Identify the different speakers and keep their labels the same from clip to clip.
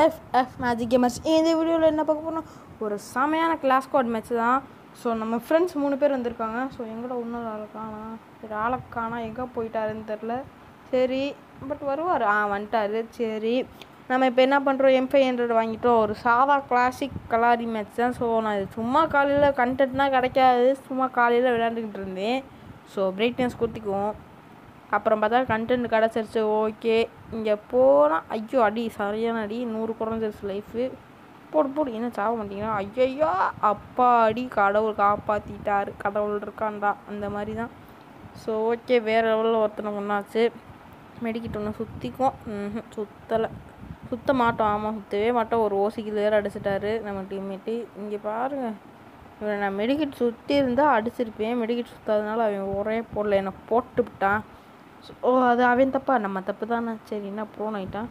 Speaker 1: F F magic gamers இந்த வீடியோவில் என்ன பார்க்க போறோம் ஒரு செமையான கிளாஸ் கோட் மேட்ச் தான் ஸோ நம்ம ஃப்ரெண்ட்ஸ் மூணு பேர் வந்திருக்காங்க ஸோ எங்கட இன்னொரு ஆளை காணா சரி ஆளை காணா எங்கே போயிட்டாருன்னு தெரில சரி பட் வருவார் ஆ வந்துட்டாரு சரி நம்ம இப்போ என்ன பண்ணுறோம் எம் ஃபைவ் ஹண்ட்ரட் வாங்கிட்டோம் ஒரு சாதா கிளாசிக் கலாரி மேட்ச் தான் ஸோ நான் இது சும்மா காலையில் கண்டென்ட்னால் கிடைக்காது சும்மா காலையில் விளையாண்டுக்கிட்டு இருந்தேன் ஸோ பிரைட்னஸ் குத்திக்குவோம் அப்புறம் பார்த்தா கண்டென்ட் கிடச்சிருச்சு ஓகே இங்கே போனால் ஐயோ அடி சரியான அடி நூறு குறைஞ்சிருச்சு லைஃபு போடு போடு என்ன சாக மாட்டீங்கன்னா ஐயையோ அப்பா அடி கடவுள் காப்பாற்றிட்டாரு கடவுள் இருக்காண்டா அந்த மாதிரி தான் ஸோ ஓகே வேறு லெவலில் ஒருத்தனை ஒன்றாச்சு மெடிக்கிட்டு ஒன்று சுற்றிக்கும் ம் சுற்றலை சுத்த மாட்டோம் ஆமாம் சுற்றவே மாட்டோம் ஒரு ஓசிக்கில் வேறு அடிச்சிட்டாரு நம்ம டீம்மேட்டு இங்கே பாருங்கள் இவனை நான் மெடிக்கெட் சுற்றி இருந்தால் அடிச்சிருப்பேன் மெடிக்கெட் சுற்றாதனால அவன் ஒரே போடல என்னை போட்டு விட்டான் ஓ அது அவன் தப்பா நம்ம தப்பு தானே சரி என்ன ப்ரோன் ஆயிட்டான்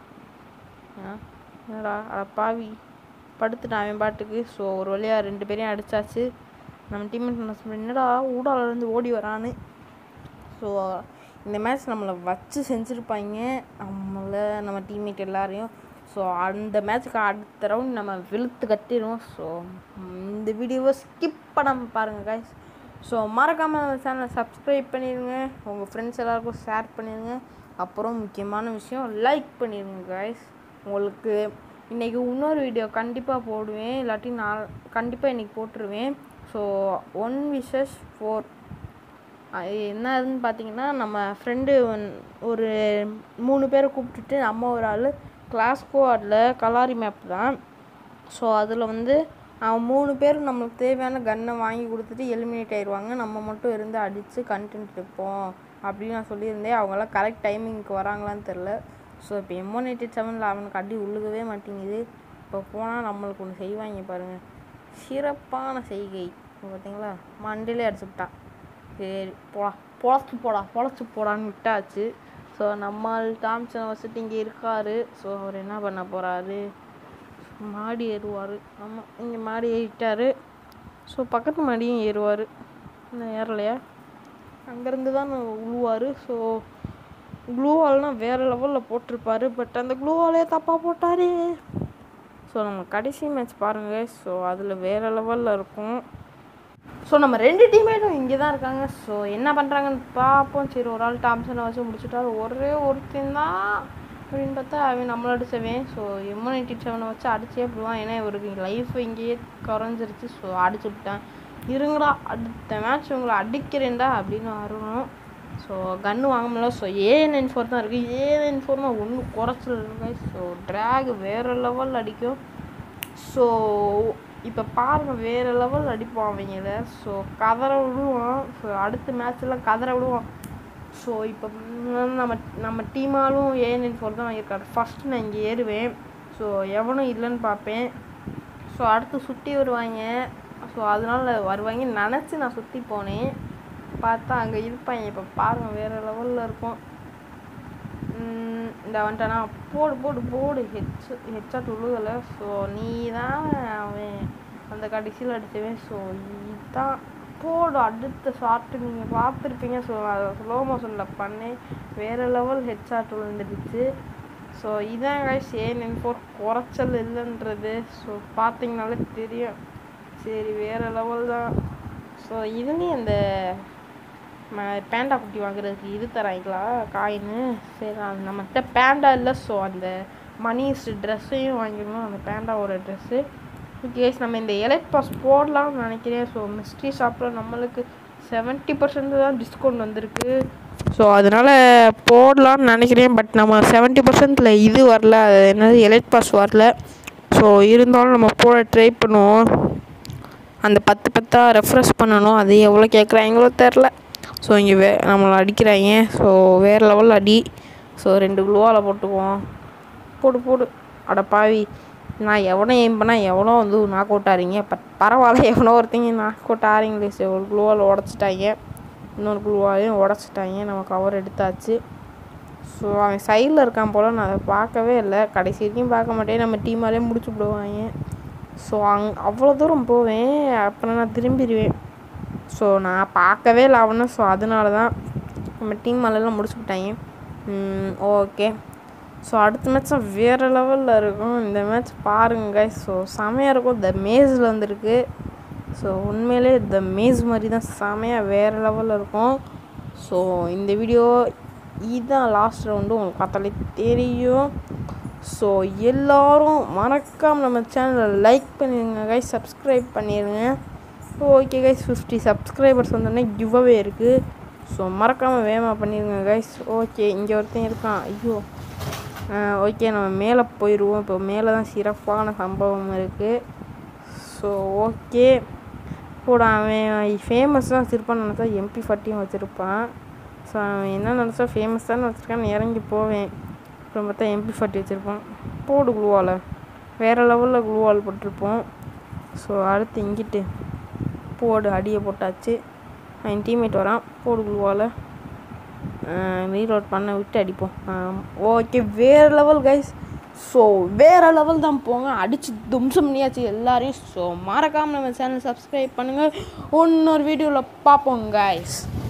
Speaker 1: ஆ என்னடா அட பாவி படுத்துட்டான் அவன் பாட்டுக்கு ஸோ ஒரு வழியாக ரெண்டு பேரையும் அடிச்சாச்சு நம்ம டீம்மேட் என்னடா ஊடாலேருந்து ஓடி வரான்னு ஸோ இந்த மேட்ச் நம்மளை வச்சு செஞ்சுருப்பாங்க நம்மளை நம்ம டீம்மேட் எல்லாரையும் ஸோ அந்த மேட்ச்சுக்கு அடுத்த ரவுண்ட் நம்ம வெளுத்து கட்டிடுவோம் ஸோ இந்த வீடியோவை ஸ்கிப் பண்ணாமல் பாருங்கள் guys ஸோ மறக்காமல் நம்ம சேனலை சப்ஸ்கிரைப் பண்ணிடுங்க உங்கள் ஃப்ரெண்ட்ஸ் எல்லாருக்கும் ஷேர் பண்ணிடுங்க அப்புறம் முக்கியமான விஷயம் லைக் பண்ணிடுங்க guys உங்களுக்கு இன்றைக்கி இன்னொரு வீடியோ கண்டிப்பாக போடுவேன் இல்லாட்டி நான் கண்டிப்பாக இன்றைக்கி போட்டுருவேன் ஸோ ஒன் விஷஸ் ஃபோர் என்னதுன்னு பார்த்தீங்கன்னா நம்ம ஃப்ரெண்டு ஒரு மூணு பேரை கூப்பிட்டுட்டு நம்ம ஒரு ஆள் கிளாஸ் கோஆர்டில் கலாரி மேப் தான் ஸோ அதில் வந்து அவன் மூணு பேரும் நம்மளுக்கு தேவையான கன்னை வாங்கி கொடுத்துட்டு எலிமினேட் ஆயிடுவாங்க நம்ம மட்டும் இருந்து அடித்து கண்டென்ட் எடுப்போம் அப்படின்னு நான் சொல்லியிருந்தேன் அவங்களாம் கரெக்ட் டைமிங்க்கு வராங்களான்னு தெரில ஸோ இப்போ எம்ஒன் எயிட்டி செவனில் அவனுக்கு அடி உழுகவே மாட்டேங்குது இப்போ போனால் நம்மளுக்கு ஒன்று செய்வாங்க பாருங்கள் சிறப்பான செய்கை பார்த்தீங்களா மண்டிலே அடிச்சு விட்டான் சரி போடா பொழச்சு போடா பொழச்சு போடான்னு விட்டாச்சு ஸோ நம்மால் தாம்சன் வச்சுட்டு இங்கே இருக்காரு ஸோ அவர் என்ன பண்ண போகிறாரு மாடி ஏறுவார் ஆமாம் இங்கே மாடி ஏறிட்டார் ஸோ பக்கத்து மாடியும் ஏறுவார் இன்னும் ஏறலையா அங்கேருந்து தான் உழுவார் ஸோ க்ளூ வால்னால் வேறு லெவலில் போட்டிருப்பாரு பட் அந்த க்ளூ வாலே தப்பாக போட்டார் ஸோ நம்ம கடைசி மேட்ச் பாருங்கள் ஸோ அதில் வேறு லெவலில் இருக்கும் ஸோ நம்ம ரெண்டு டீமேட்டும் இங்கே தான் இருக்காங்க ஸோ என்ன பண்ணுறாங்கன்னு பார்ப்போம் சரி ஒரு ஆள் டாம்சனை வச்சு முடிச்சுட்டாரு ஒரே ஒருத்தன் தான் அப்படின்னு பார்த்தா அவன் நம்மள அடிச்சவன் ஸோ எம்ஒன் எயிட்டி செவனை வச்சு அடிச்சே போடுவான் ஏன்னா இவருக்கு லைஃப் இங்கேயே குறைஞ்சிருச்சு ஸோ அடிச்சு விட்டேன் இருங்கடா அடுத்த மேட்ச் உங்களை அடிக்கிறேன்டா அப்படின்னு வரணும் ஸோ கன்று வாங்க முடியல ஸோ ஏ நைன் ஃபோர் தான் இருக்குது ஏ நைன் ஃபோர்னா ஒன்றும் குறைச்சல் இல்லை ஸோ ட்ராக் வேறு லெவலில் அடிக்கும் ஸோ இப்போ பாருங்கள் வேறு லெவல் அடிப்பான் அவங்கள ஸோ கதற விடுவான் ஸோ அடுத்த மேட்ச்லாம் கதற விடுவான் ஸோ இப்போ நம்ம நம்ம டீமாலும் ஏ நைன் ஃபோர் தான் வாங்கியிருக்காரு ஃபஸ்ட்டு நான் இங்கே ஏறுவேன் ஸோ எவனும் இல்லைன்னு பார்ப்பேன் ஸோ அடுத்து சுற்றி வருவாங்க ஸோ அதனால வருவாங்க நினச்சி நான் சுற்றி போனேன் பார்த்தா அங்கே இருப்பாங்க இப்போ பாருங்கள் வேறு லெவலில் இருக்கும் இந்த வந்துட்டானா போடு போடு போடு ஹெச் ஹெச்சாட் உழுகலை ஸோ நீ தான் அவன் அந்த கடைசியில் அடித்தவன் ஸோ இதுதான் போடு அடுத்த ஷார்ட்டு நீங்கள் பார்த்துருப்பீங்க ஸோ அதை ஸ்லோ மோஷனில் பண்ணேன் வேறு லெவல் ஹெச்சாட் விழுந்துடுச்சு ஸோ இதான் கைஸ் ஏ நைன் ஃபோர் குறைச்சல் இல்லைன்றது ஸோ பார்த்தீங்கனாலே தெரியும் சரி வேறு லெவல் தான் ஸோ இதுலேயும் அந்த பேண்டா குட்டி வாங்குறதுக்கு இது தராங்களா காயின்னு சரி அது நம்மகிட்ட பேண்டா இல்லை ஸோ அந்த மணிஸ் ட்ரெஸ்ஸையும் வாங்கிடணும் அந்த பேண்டாவோட ட்ரெஸ்ஸு கேஸ் நம்ம இந்த எலைட் பாஸ் போடலாம்னு நினைக்கிறேன் ஸோ மிஸ்ட்ரி ஷாப்பில் நம்மளுக்கு செவன்ட்டி பர்சன்ட் தான் டிஸ்கவுண்ட் வந்திருக்கு ஸோ அதனால் போடலாம்னு நினைக்கிறேன் பட் நம்ம செவன்ட்டி பர்சன்டில் இது வரல அது என்னது எலைட் பாஸ் வரல ஸோ இருந்தாலும் நம்ம போட ட்ரை பண்ணுவோம் அந்த பத்து பத்தாக ரெஃப்ரெஷ் பண்ணணும் அது எவ்வளோ கேட்குறாங்களோ தெரில ஸோ இங்கே வே நம்மளை அடிக்கிறாங்க ஸோ வேறு லெவலில் அடி ஸோ ரெண்டு குளுவால் போட்டுக்குவோம் போடு போடு அட பாவி நான் எவனோ எய்ம் பண்ணால் எவனோ வந்து நாக் அவுட் ஆறீங்க பட் பரவாயில்ல எவனோ ஒருத்தங்க நாக் அவுட் ஆறீங்களே சரி ஒரு குளுவால் உடச்சிட்டாங்க இன்னொரு குளுவாலையும் உடச்சிட்டாங்க நம்ம கவர் எடுத்தாச்சு ஸோ அவன் சைடில் இருக்கான் போல் நான் அதை பார்க்கவே இல்லை கடைசி வரைக்கும் பார்க்க மாட்டேன் நம்ம டீமாலே முடிச்சு விடுவாங்க ஸோ அங் அவ்வளோ தூரம் போவேன் அப்புறம் நான் திரும்பிடுவேன் ஸோ நான் பார்க்கவே இல்லை அவனை ஸோ அதனால தான் நம்ம டீம் மேலெல்லாம் முடிச்சு விட்டாங்க ஓகே ஸோ அடுத்த மேட்ச்சும் வேறு லெவலில் இருக்கும் இந்த மேட்ச் பாருங்க கைஸ் ஸோ செமையாக இருக்கும் த மேஸில் வந்திருக்கு ஸோ உண்மையிலே த மேஸ் மாதிரி தான் செமையாக வேறு லெவலில் இருக்கும் ஸோ இந்த வீடியோ இதுதான் லாஸ்ட் ரவுண்டு உங்களுக்கு பார்த்தாலே தெரியும் ஸோ எல்லோரும் மறக்காமல் நம்ம சேனலை லைக் பண்ணிடுங்க கைஸ் சப்ஸ்கிரைப் பண்ணிடுங்க ஓகே கைஸ் ஃபிஃப்டி சப்ஸ்கிரைபர்ஸ் வந்தோடனே கிவ்அவே இருக்குது ஸோ மறக்காமல் வேகமாக பண்ணிடுங்க கைஸ் ஓகே இங்கே ஒருத்தன் இருக்கான் ஐயோ ஓகே நம்ம மேலே போயிடுவோம் இப்போ மேலே தான் சிறப்பான சம்பவம் இருக்குது ஸோ ஓகே கூட அவன் ஃபேமஸ் தான் வச்சுருப்பான்னு நினச்சா எம்பி ஃபார்ட்டியும் வச்சுருப்பான் ஸோ அவன் என்ன நினச்சா ஃபேமஸ் தானே வச்சுருக்கான்னு இறங்கி போவேன் அப்புறம் பார்த்தா எம்பி ஃபார்ட்டி வச்சுருப்பான் போடு குழுவால் வேறு லெவலில் குழுவால் போட்டிருப்போம் ஸோ அடுத்து இங்கிட்டு போடு அடியை போட்டாச்சு என் டீம்மேட் வரான் போடு குழுவால் ரீலோட் பண்ண விட்டு அடிப்போம் ஓகே வேறு லெவல் கைஸ் ஸோ வேறு லெவல் தான் போங்க அடித்து தும்சம் பண்ணியாச்சு எல்லாரையும் ஸோ மறக்காமல் நம்ம சேனல் சப்ஸ்கிரைப் பண்ணுங்கள் இன்னொரு வீடியோவில் பார்ப்போம் கைஸ்